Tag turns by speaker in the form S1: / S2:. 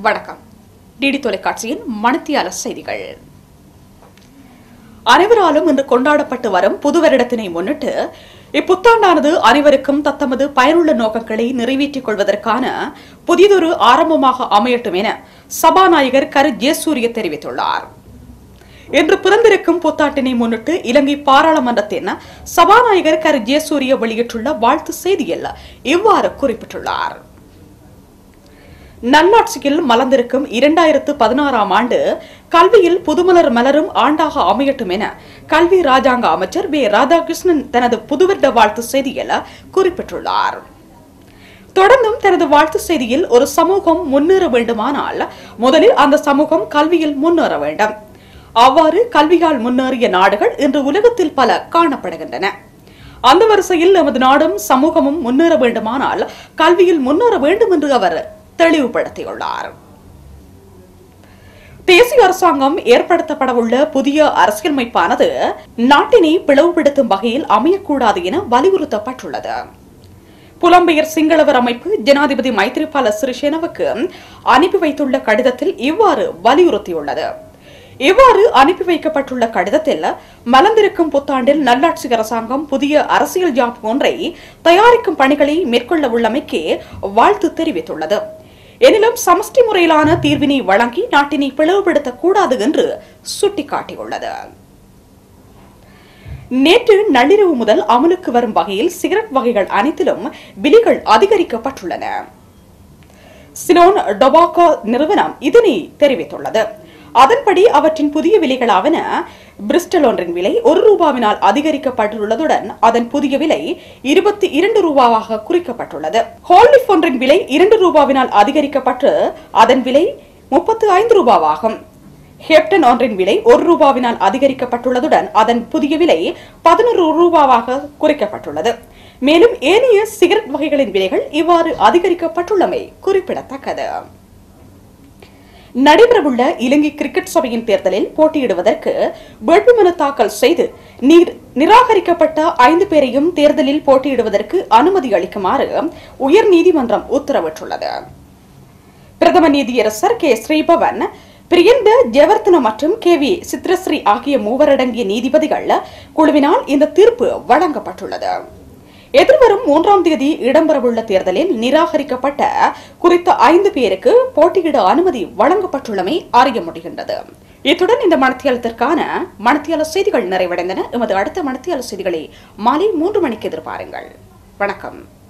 S1: வணக்கம் டிடி தொலைக்காட்சியின் மணித்தியால செய்திகள் அனைவராலும் இன்று கொண்டாடப்பட்டு வரும் புது வருடத்தினை முன்னிட்டு இப்புத்தாண்டானது அனைவருக்கும் தத்தமது பயனுள்ள நோக்கங்களை நிறைவேற்றிக் கொள்வதற்கான புதியதொரு ஆரம்பமாக அமையட்டும் என சபாநாயகர் கரு ஜெயசூரிய தெரிவித்துள்ளார் இன்று பிறந்திருக்கும் புத்தாட்டினை முன்னிட்டு இலங்கை பாராளுமன்றத்தின் சபாநாயகர் கரு ஜெயசூரிய வெளியிட்டுள்ள வாழ்த்து செய்தியில் இவ்வாறு குறிப்பிட்டுள்ளார் நல்லாட்சியில் மலர்ந்திருக்கும் இரண்டாயிரத்து பதினாறாம் ஆண்டு கல்வியில் புதுமலர் மலரும் ஆண்டாக அமையட்டும் என கல்வி ராஜாங்க அமைச்சர் வே ராதாகிருஷ்ணன் தனது புதுவருட வாழ்த்து செய்தியில் குறிப்பிட்டுள்ளார் தொடர்ந்தும் தனது வாழ்த்து செய்தியில் ஒரு சமூகம் முன்னேற வேண்டுமானால் முதலில் அந்த சமூகம் கல்வியில் முன்னேற வேண்டும் அவ்வாறு கல்வியால் முன்னேறிய நாடுகள் இன்று உலகத்தில் பல காணப்படுகின்றன அந்த வரிசையில் நமது நாடும் சமூகமும் முன்னேற வேண்டுமானால் கல்வியில் முன்னேற வேண்டும் என்று அவர் தெளிவுபடுத்தியுள்ளார் தேசிய அரசாங்கம் ஏற்படுத்தப்படவுள்ள புதிய அரசியலமைப்பானது நாட்டினை பிளவுபடுத்தும் வகையில் அமையக்கூடாது என வலியுறுத்தப்பட்டுள்ளது புலம்பெயர் சிங்களவர் அமைப்பு ஜனாதிபதி மைத்ரிபால சிறிசேனவுக்கு அனுப்பி வைத்துள்ள கடிதத்தில் இவ்வாறு வலியுறுத்தியுள்ளது இவ்வாறு அனுப்பி வைக்கப்பட்டுள்ள கடிதத்தில் மலர்ந்திருக்கும் புத்தாண்டில் நல்லாட்சி அரசாங்கம் புதிய அரசியல் ஜாப் ஒன்றை தயாரிக்கும் பணிகளை மேற்கொள்ள உள்ளமைக்கு வாழ்த்து தெரிவித்துள்ளது எனினும் சமஷ்டி முறையிலான தீர்வினை வழங்கி நாட்டினை பிளவுபடுத்தக் கூடாது என்று சுட்டிக்காட்டியுள்ளது நேற்று நள்ளிரவு முதல் அமலுக்கு வரும் வகையில் சிகரெட் வகைகள் அனைத்திலும் விலைகள் அதிகரிக்கப்பட்டுள்ளன சிலோன் டொபாக்கோ நிறுவனம் இதனை தெரிவித்துள்ளது அதன்படி அவற்றின் புதிய விலைகளாவன பிரிஸ்டல் ஒன்றின் விலை ஒரு ரூபாவினால் அதிகரிக்கப்பட்டுள்ளதுடன் அதன் புதிய விலை இருபத்தி இரண்டு ரூபாவாக குறிக்கப்பட்டுள்ளது ஹோல்லிஃப் ஒன்றின் விலை இரண்டு ரூபாவினால் அதிகரிக்கப்பட்டு அதன் விலை முப்பத்து ஐந்து ரூபாவாகும் ஹெப்டன் ஒன்றின் விலை ஒரு ரூபாவினால் அதிகரிக்கப்பட்டுள்ளதுடன் அதன் புதிய விலை பதினொரு ரூபாவாக குறைக்கப்பட்டுள்ளது மேலும் ஏனைய சிகரெட் வகைகளின் விலைகள் இவ்வாறு அதிகரிக்கப்பட்டுள்ளமை குறிப்பிடத்தக்கது நடைபெறவுள்ள இலங்கை கிரிக்கெட் சபையின் தேர்தலில் போட்டியிடுவதற்கு வேட்புமனு தாக்கல் செய்து நீர் நிராகரிக்கப்பட்ட ஐந்து பேரையும் தேர்தலில் போட்டியிடுவதற்கு அனுமதி அளிக்குமாறு உயர்நீதிமன்றம் உத்தரவிட்டுள்ளது பிரதம நீதியரசர் கே ஸ்ரீபவன் பிரியந்த ஜெவர்த்தன மற்றும் கே வி சித்ரஸ்ரீ ஆகிய மூவரடங்கிய நீதிபதிகள் குழுவினால் இந்த தீர்ப்பு வழங்கப்பட்டுள்ளது எதிர்வரும் மூன்றாம் தேதி இடம்பெறவுள்ள தேர்தலில் நிராகரிக்கப்பட்ட குறித்த ஐந்து பேருக்கு போட்டியிட அனுமதி வழங்கப்பட்டுள்ளமை அறிய முடிகின்றது இத்துடன் இந்த மணத்தியாலத்திற்கான மணத்தியால செய்திகள் நிறைவடைந்தன எமது அடுத்த மணத்தியால செய்திகளை மாலை மூன்று மணிக்கு எதிர்பாருங்கள் வணக்கம்